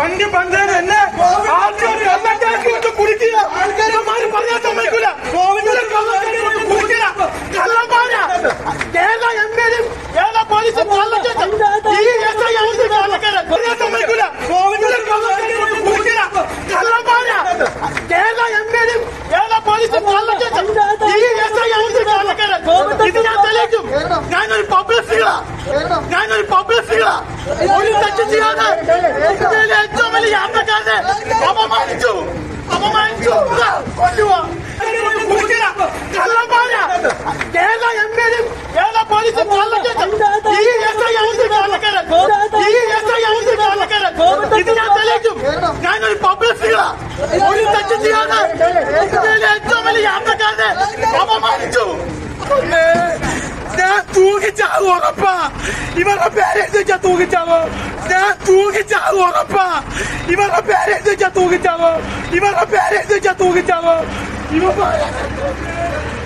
വണ്ടി പന്തേന് എന്നെ ആൾക്കാർ കള്ളക്കാർക്ക് കൊണ്ട് കുടിക്കില്ല ഇവന്മാര് പറയാൻ സമ്മതിക്കൂല ഇവരെ കള്ളക്കാർക്ക് കൊണ്ട് കുടിക്കില്ല കള്ളന്മാരാ കേരള എം എയും കേരള പോലീസും കള്ളക്കേസ് ഈ എസ് ഐ ആണ് കള്ളക്കാരൻ പറയാൻ സമ്മതിക്കൂല ഇവരെ കള്ളക്കാർക്ക് കൊണ്ട് കുടിക്കില്ല കള്ളന്മാരാ കേരള എം എയും കേരള പോലീസും കള്ളക്കേസ് ഈ എസ് ഐ ആണ് കള്ളക്കാരൻ ഇത് ഞാൻ തെളിയിക്കും ഞാനൊരു പബ്ലിക് ഫിഗറാ ഞാനൊരു പബ്ലിക് ഫിഗറാ ഒരു തെറ്റ് ചെയ്യാതെ ഇന്ത്യയിലെ ഏറ്റവും വലിയ യാത്രക്കാരനെ അപമാനിച്ചു അപമാനിച്ചു ഇതാ, കൊല്ലുവാ. കുടിക്കില്ല. കള്ളന്മാരാ. കേരള എം എയും കേരള പോലീസും കള്ളക്കേസ് ഈ എസ് ഐ ആണ് കള്ളക്കാരൻ ഈ എസ് ഐ ആണ് കള്ളക്കാരൻ ഇത് ഞാൻ തെളിയിക്കും ഞാനൊരു പബ്ലിക് ഫിഗറാ ഒരു തെറ്റ് ചെയ്യാതെ ഇന്ത്യയിലെ ഏറ്റവും വലിയ യാത്രക്കാരനെ അപമാനിച്ചു അമ്മേ, ഞാൻ തൂങ്ങിച്ചാവും ഉറപ്പാ ഇവരുടെ പേരെഴുതി വെച്ചാ തൂങ്ങിച്ചാവോ ഞാൻ തൂങ്ങിച്ചാവും ഉറപ്പാ ഇവരുടെ പേരെഴുതി വെച്ചാ തൂങ്ങിച്ചാവോ ഇവരുടെ പേരെഴുതി വെച്ചാ തൂങ്ങിച്ചാവോ ഇവ